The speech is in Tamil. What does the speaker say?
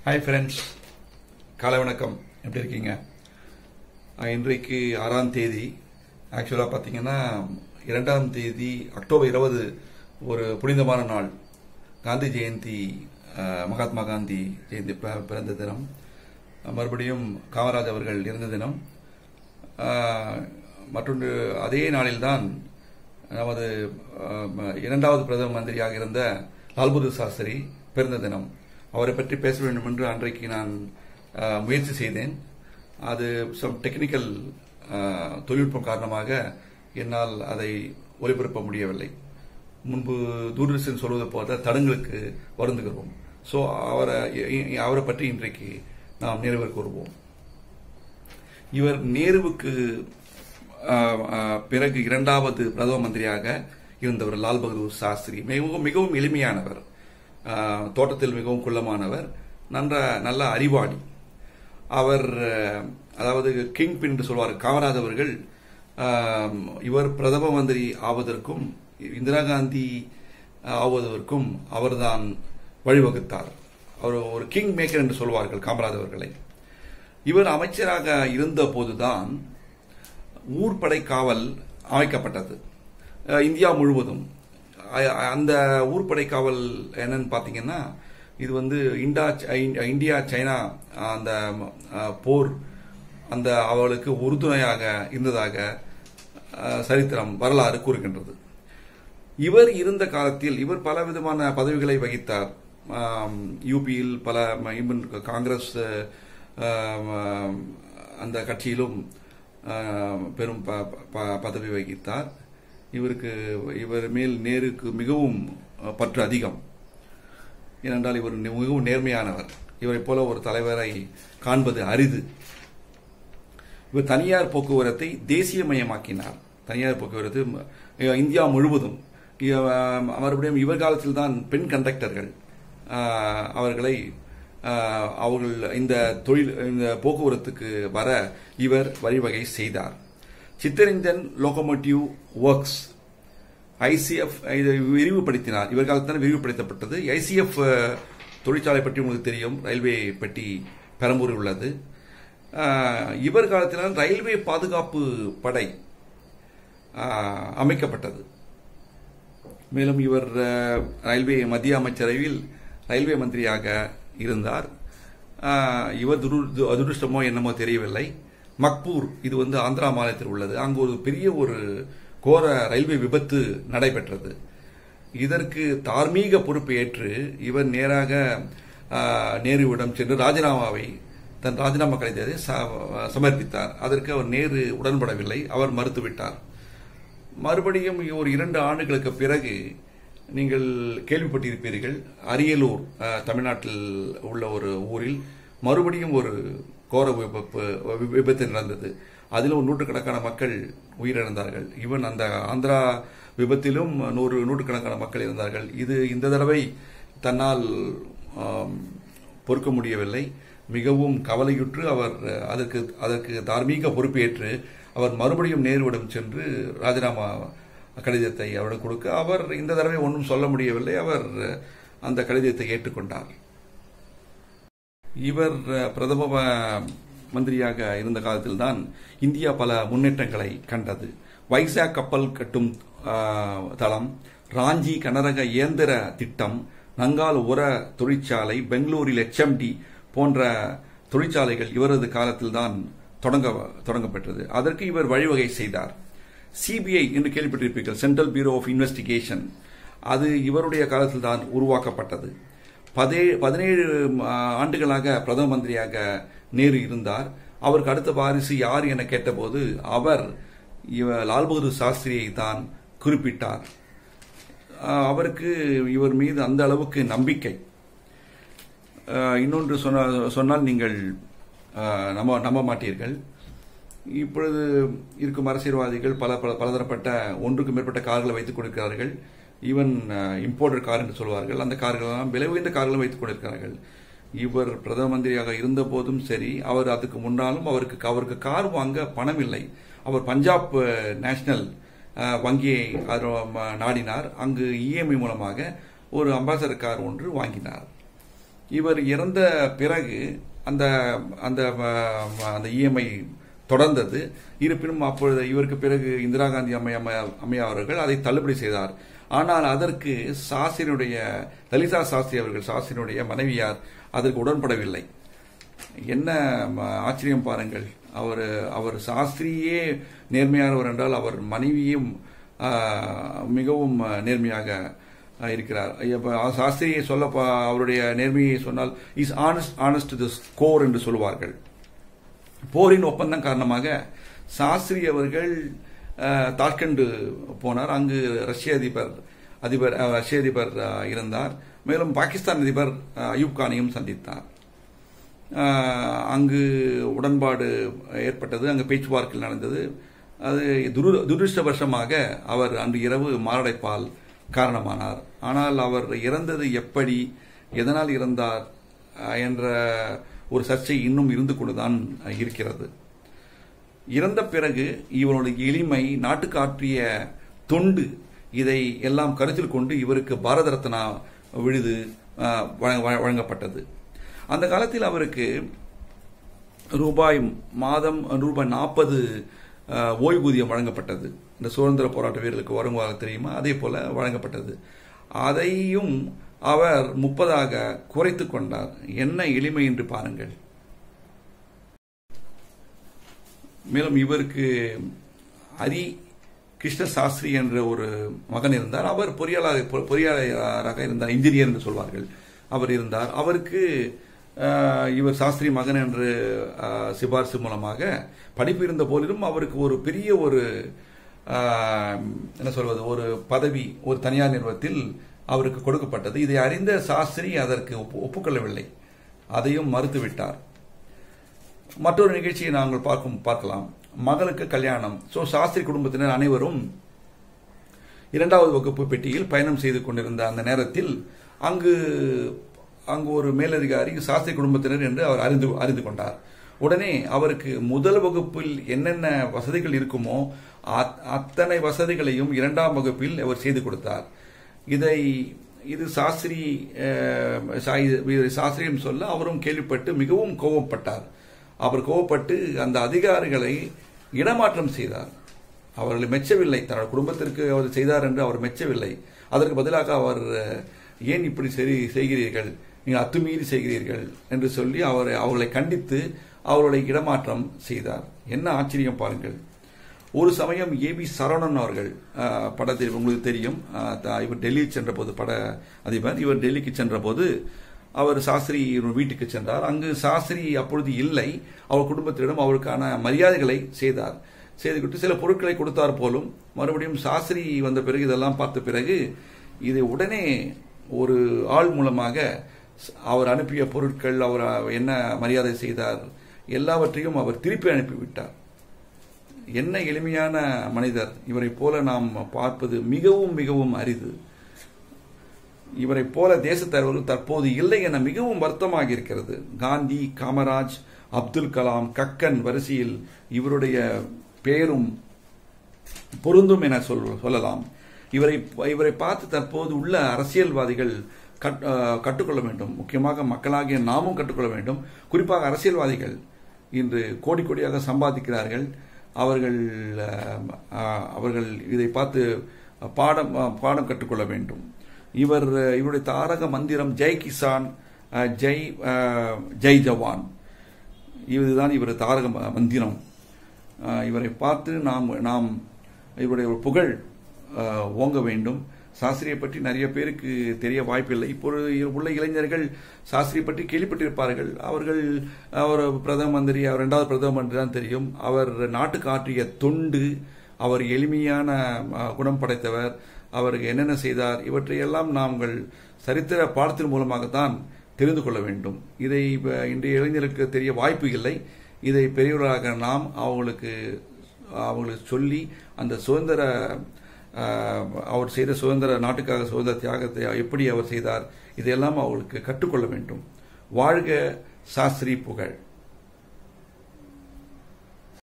ஹாய் ஃப்ரெண்ட்ஸ் காலை வணக்கம் எப்படி இருக்கீங்க அஹ் இன்றைக்கு ஆறாம் தேதி ஆக்சுவலாக பார்த்தீங்கன்னா இரண்டாம் தேதி அக்டோபர் இருபது ஒரு புனிதமான நாள் காந்தி ஜெயந்தி அஹ், மகாத்மா காந்தி ஜெயந்தி பி- பிறந்த தினம் அஹ், மறுபடியும் காமராஜ் அவர்கள் இறந்த தினம் அஹ், மற்றொன்று அதே நாளில்தான் நமது அஹ், இரண்டாவது பிரதம மந்திரியாக இருந்த லால் பகதூர் சாஸ்திரி பிறந்த தினம் அவரை பற்றி பேச வேண்டும் என்று அன்றைக்கு நான் அஹ், முயற்சி செய்தேன் அது சம் டெக்னிக்கல் தொழில்நுட்பம் காரணமாக என்னால் அதை ஒளிபரப்ப முடியவில்லை முன்பு தூர்தர்ஷன் சொல்வது போல தடங்களுக்கு வருந்துகிறோம் ஸோ அவரை இ- அவரை பற்றி இன்றைக்கு நாம் நிறைவு கூறுவோம் இவர் நேருவுக்கு ஆஹ், ஆஹ், பிறகு இரண்டாவது பிரதம மந்திரியாக இருந்தவர் லால் பகதூர் சாஸ்திரி மிகவும் மிகவும் எளிமையானவர் ஆஹ், தோட்டத்தில் மிகவும் குள்ளமானவர் நன்ற நல்ல அறிவாளி அவர் அஹ், அதாவது கிங் பின் என்று சொல்வார் காமராஜ் அவர்கள் ஆஹ், இவர் பிரதம மந்திரி ஆவதற்கும் இந்திரா காந்தி ஆவதற்கும் அவர்தான் வழிவகுத்தார் அவர் ஒரு கிங் மேக்கர் என்று சொல்வார்கள் காமராஜ் அவர்களை இவர் அமைச்சராக இருந்த போதுதான் ஊர்படை காவல் அமைக்கப்பட்டது அஹ் இந்தியா முழுவதும் அ- அந்த ஊர்படை காவல் என்னன்னு பார்த்தீங்கன்னா இது வந்து இண்டா சை- இந்தியா சைனா அந்த அஹ், போர் அந்த அவளுக்கு உறுதுணையாக இருந்ததாக அஹ், சரித்திரம் வரலாறு கூறுகின்றது இவர் இருந்த காலத்தில் இவர் பல விதமான பதவிகளை வகித்தார் ஆம், யூபியில் பல ம- even காங்கிரஸ் ஆம், அந்த கட்சியிலும் ஆம், பெரும் ப- ப- பதவி வகித்தார் இவருக்கு இவர் மேல் நேருக்கு மிகவும் அஹ், பற்று அதிகம் ஏனென்றால் இவர் நி- மிகவும் நேர்மையானவர் இவரைப் போல ஒரு தலைவரை காண்பது அரிது இவர் தனியார் போக்குவரத்தை தேசியமயமாக்கினார் தனியார் போக்குவரத்து ம- இந்தியா முழுவதும் இ- மறுபடியும் இவர் காலத்தில் தான் பெண் கண்டக்டர்கள் ஆஹ், அவர்களை ஆஹ், அவர்கள் இந்த தொழில் இந்த போக்குவரத்துக்கு வர இவர் வழிவகை செய்தார் சித்தரஞ்சன் லோகோமோட்டிவ் ஒர்க்ஸ் ஐசிஎஃப் இதை விரிவுபடுத்தினார் இவர் காலத்தில் விரிவுபடுத்தப்பட்டது ஐசிஎஃப் தொழிற்சாலை பற்றி உங்களுக்கு தெரியும் ரயில்வே பெட்டி பெரம்பூரில் உள்ளது அஹ், இவர் காலத்தில் ரயில்வே பாதுகாப்பு படை அஹ், அமைக்கப்பட்டது மேலும் இவர் அஹ், ரயில்வே மத்திய அமைச்சரவையில் ரயில்வே மந்திரியாக இருந்தார் அஹ், இவர் துரு- அதிருஷ்டமோ என்னமோ தெரியவில்லை மக்பூர் இது வந்து ஆந்திரா மாநிலத்தில் உள்ளது அங்கு ஒரு பெரிய ஒரு கோர ரயில்வே விபத்து நடைபெற்றது இதற்கு தார்மீக பொறுப்பு ஏற்று இவர் நேராக அஹ், நேருவிடம் சென்று ராஜினாமாவை தன் ராஜினாமா கடிதத்தை ச- சமர்ப்பித்தார் அதற்கு அவர் நேரு உடன்படவில்லை அவர் மறுத்துவிட்டார் மறுபடியும் ஒரு இரண்டு ஆண்டுகளுக்கு பிறகு நீங்கள் கேள்விப்பட்டிருப்பீர்கள் அரியலூர் அஹ், தமிழ்நாட்டில் உள்ள ஒரு ஊரில் மறுபடியும் ஒரு கோர விபத்து விபத்து நடந்தது அதில் ஒரு நூற்றுக்கணக்கான மக்கள் உயிரிழந்தார்கள் ஈவன் அந்த ஆந்திரா விபத்திலும் நூறு நூற்றுக்கணக்கான மக்கள் இருந்தார்கள் இது இந்த தடவை தன்னால் ஆம், பொறுக்க முடியவில்லை மிகவும் கவலையுற்று அவர் அஹ், அதற்கு அதற்கு தார்மீக பொறுப்பேற்று அவர் மறுபடியும் நேருவிடம் சென்று ராஜினாமா கடிதத்தை அவரிடம் கொடுக்க அவர் இந்த தடவை ஒன்றும் சொல்ல முடியவில்லை அவர் அஹ், அந்த கடிதத்தை ஏற்றுக்கொண்டார் இவர் அஹ், பிரதம ம- மந்திரியாக இருந்த காலத்தில்தான் இந்தியா பல முன்னேற்றங்களை கண்டது வைசாக் கப்பல் கட்டும் அஹ், தளம் ராஞ்சி கனரக இயந்திர திட்டம் நங்கால் உர தொழிற்சாலை பெங்களூரில் HMD போன்ற தொழிற்சாலைகள் இவரது காலத்தில்தான் தொடங்க தொடங்கப்பட்டது அதற்கு இவர் வழிவகை செய்தார் சிபிஐ என்று கேள்விப்பட்டிருப்பீர்கள் சென்ட்ரல் பியூரோ ஆஃப் இன்வெஸ்டிகேஷன் அது இவருடைய காலத்தில் தான் உருவாக்கப்பட்டது பதே பதினேழு ஆண்டுகளாக பிரதம மந்திரியாக நேரு இருந்தார் அவருக்கு அடுத்த வாரிசு யார் என கேட்டபோது அவர் இவ லால் பகதூர் சாஸ்திரியை தான் குறிப்பிட்டார் ஆஹ் அவருக்கு இவர் மீது அந்த அளவுக்கு நம்பிக்கை ஆஹ் இன்னொன்று சொன்ன சொன்னால் நீங்கள் ஆஹ் நம்ப நம்ப மாட்டீர்கள் இப்பொழுது இருக்கும் அரசியல்வாதிகள் பல பல பலதரப்பட்ட ஒன்றுக்கு மேற்பட்ட கார்களை வைத்துக் கொண்டிருக்கிறார்கள் ஈவன் இம்போர்ட்டட் கார் என்று சொல்வார்கள் அந்த கார்களெல்லாம் விலை உயர்ந்த கார்களும் வைத்துக் கொண்டிருக்கிறார்கள் இவர் பிரதம மந்திரியாக இருந்த போதும் சரி அவர் அதுக்கு முன்னாலும் அவருக்கு அவருக்கு கார் வாங்க பணம் இல்லை அவர் பஞ்சாப் அஹ், நேஷனல் அஹ், வங்கியை அவர், ம, நாடினார் அங்கு இஎம்ஐ மூலமாக ஒரு அம்பாசடர் கார் ஒன்று வாங்கினார் இவர் இறந்த பிறகு அந்த அந்த அஹ், அந்த இஎம்ஐ தொடர்ந்தது இருப்பினும் அப்பொழுது இவருக்கு பிறகு இந்திரா காந்தி அம்மையா அம்மையா அவர்கள் அதை தள்ளுபடி செய்தார் ஆனால் அதற்கு சாஸ்திரியுடைய லலிதா சாஸ்திரி அவர்கள் சாஸ்திரியுடைய மனைவியார் அதற்கு உடன்படவில்லை என்ன ம, ஆச்சரியம் பாருங்கள் அவர் அவர் சாஸ்திரியே நேர்மையானவர் என்றால் அவர் மனைவியும் ஆ, மிகவும் நேர்மையாக ஆ, இருக்கிறார் இப்ப சாஸ்திரியை சொல்ல ப- அவருடைய நேர்மையை சொன்னால் is honest honest this core என்று சொல்வார்கள் போரின் ஒப்பந்தம் காரணமாக சாஸ்திரி அவர்கள் அஹ், தாஷ்கண்டு போனார் அங்கு ரஷ்ய அதிபர் அதிபர் அஹ், ரஷ்ய அதிபர் அஹ், இருந்தார் மேலும் பாகிஸ்தான் அதிபர் அஹ், அயூப் கானையும் சந்தித்தார் அஹ், அங்கு உடன்பாடு ஏற்பட்டது அங்கு பேச்சுவார்த்தை நடந்தது அது துரு துரதிருஷ்டவசமாக அவர் அன்று இரவு மாரடைப்பால் காரணமானார் ஆனால் அவர் இறந்தது எப்படி எதனால் இறந்தார் அஹ், என்ற ஒரு சர்ச்சை இன்னும் இருந்து கொண்டுதான் இருக்கிறது இறந்த பிறகு இவருடைய எளிமை நாட்டுக்கு ஆற்றிய தொண்டு இதை எல்லாம் கருத்தில் கொண்டு இவருக்கு பாரத ரத்னா விருது அஹ், வழங்க- வழங்கப்பட்டது அந்த காலத்தில் அவருக்கு ரூபாய் மாதம் ரூபாய் நாற்பது ஓய்வூதியம் வழங்கப்பட்டது இந்த சுதந்திர போராட்ட வீரர்களுக்கு வருங்கால தெரியுமா அதே போல வழங்கப்பட்டது அதையும் அவர் முப்பதாக குறைத்து கொண்டார் என்ன எளிமை என்று பாருங்கள் மேலும் இவருக்கு ஹரி கிருஷ்ண சாஸ்திரி என்ற ஒரு மகன் இருந்தார் அவர் பொறியாளர் பொ- பொறியாளராக இருந்தார் இன்ஜினியர் என்று சொல்வார்கள் அவர் இருந்தார் அவருக்கு அஹ், இவர் சாஸ்திரி மகன் என்று அஹ், சிபாரிசு மூலமாக படிப்பு இருந்த போதிலும் அவருக்கு ஒரு பெரிய ஒரு அஹ், என்ன சொல்வது ஒரு பதவி ஒரு தனியார் நிறுவனத்தில் அவருக்கு கொடுக்கப்பட்டது இதை அறிந்த சாஸ்திரி அதற்கு ஒப்பு- ஒப்புக்கொள்ளவில்லை அதையும் மறுத்துவிட்டார் மற்றொரு நிகழ்ச்சியை நாங்கள் பார்க்கும் பார்க்கலாம் மகளுக்கு கல்யாணம் சோ சாஸ்திரி குடும்பத்தினர் அனைவரும் இரண்டாவது வகுப்பு பெட்டியில் பயணம் செய்து கொண்டிருந்த அந்த நேரத்தில் அங்கு அங்கு ஒரு மேலதிகாரி சாஸ்திரி குடும்பத்தினர் என்று அவர் அறிந்து அறிந்து கொண்டார் உடனே அவருக்கு முதல் வகுப்பில் என்னென்ன வசதிகள் இருக்குமோ அத்- அத்தனை வசதிகளையும் இரண்டாம் வகுப்பில் அவர் செய்து கொடுத்தார் இதை இது சாஸ்திரி அஹ், சா- இது சாஸ்திரியம் சொல்ல அவரும் கேள்விப்பட்டு மிகவும் கோபப்பட்டார் அவர் கோபப்பட்டு அந்த அதிகாரிகளை இடமாற்றம் செய்தார் அவர்களை மெச்சவில்லை தன்னோட குடும்பத்திற்கு அவர் செய்தார் என்று அவர் மெச்சவில்லை அதற்கு பதிலாக அவர் அஹ், ஏன் இப்படி சரி செய்கிறீர்கள் நீங்கள் அத்துமீறி செய்கிறீர்கள் என்று சொல்லி அவரை அவர்களை கண்டித்து அவர்களை இடமாற்றம் செய்தார் என்ன ஆச்சரியம் பாருங்கள் ஒரு சமயம் ஏபி சரவணன் அவர்கள் அஹ், படத்தில் உங்களுக்கு தெரியும் அஹ், த- இவர் டெல்லி சென்ற போது பட அதிபர் இவர் டெல்லிக்கு சென்ற போது அவர் சாஸ்திரி வீட்டுக்கு சென்றார் அங்கு சாஸ்திரி அப்பொழுது இல்லை அவர் குடும்பத்திடம் அவருக்கான மரியாதைகளை செய்தார் செய்துவிட்டு சில பொருட்களை கொடுத்தார் போலும் மறுபடியும் சாஸ்திரி வந்த பிறகு இதெல்லாம் பார்த்த பிறகு இதை உடனே ஒரு ஆள் மூலமாக ஸ்- அவர் அனுப்பிய பொருட்கள் அவர் என்ன மரியாதை செய்தார் எல்லாவற்றையும் அவர் திருப்பி அனுப்பிவிட்டார் என்ன எளிமையான மனிதர் இவரைப் போல நாம் பார்ப்பது மிகவும் மிகவும் அரிது இவரைப் போல தேசத் தலைவர்கள் தற்போது இல்லை என மிகவும் வருத்தமாக இருக்கிறது காந்தி காமராஜ் அப்துல் கலாம் கக்கன் வரிசையில் இவருடைய பெயரும் பொருந்தும் என சொல் சொல்லலாம் இவரை இவரை பார்த்து தற்போது உள்ள அரசியல்வாதிகள் கட்- அஹ், கற்றுக்கொள்ள வேண்டும் முக்கியமாக மக்களாகிய நாமும் கற்றுக்கொள்ள வேண்டும் குறிப்பாக அரசியல்வாதிகள் இன்று கோடி கோடியாக சம்பாதிக்கிறார்கள் அவர்கள் அஹ், அஹ், அவர்கள் இதை பார்த்து பாடம் அஹ், பாடம் கற்றுக்கொள்ள வேண்டும் இவர் அஹ், இவருடைய தாரக மந்திரம் ஜெய் கிசான் அஹ், ஜெய் அஹ், ஜெய் ஜவான் இதுதான் இவர் தாரக ம- மந்திரம் அஹ், இவரை பார்த்து நாம் நாம் இவருடைய ஒரு புகழ் அஹ், ஓங்க வேண்டும் சாஸ்திரியை பற்றி நிறைய பேருக்கு தெரிய வாய்ப்பில்லை இப்பொழுது உள்ள இளைஞர்கள் சாஸ்திரியை பற்றி கேள்விப்பட்டிருப்பார்கள் அவர்கள் அவர் பிரதம மந்திரி அவர் இரண்டாவது பிரதம மந்திரி தான் தெரியும் அவர் நாட்டுக்கு ஆற்றிய தொண்டு அவர் எளிமையான அஹ், குணம் படைத்தவர் அவருக்கு என்னென்ன செய்தார் இவற்றையெல்லாம் நாங்கள் சரித்திர பாடத்தின் மூலமாகத்தான் தெரிந்து கொள்ள வேண்டும் இதை இப்ப இன்றைய இளைஞருக்கு தெரிய வாய்ப்பு இல்லை இதை பெரியவர்களாக நாம் அவங்களுக்கு அவங்களுக்கு சொல்லி அந்த சுதந்திர அஹ், அவர் செய்த சுதந்திர நாட்டுக்காக சுதந்திர தியாகத்தை எப்படி அவர் செய்தார் இதையெல்லாம் அவர்களுக்கு கற்றுக்கொள்ள வேண்டும் வாழ்க சாஸ்திரி புகழ்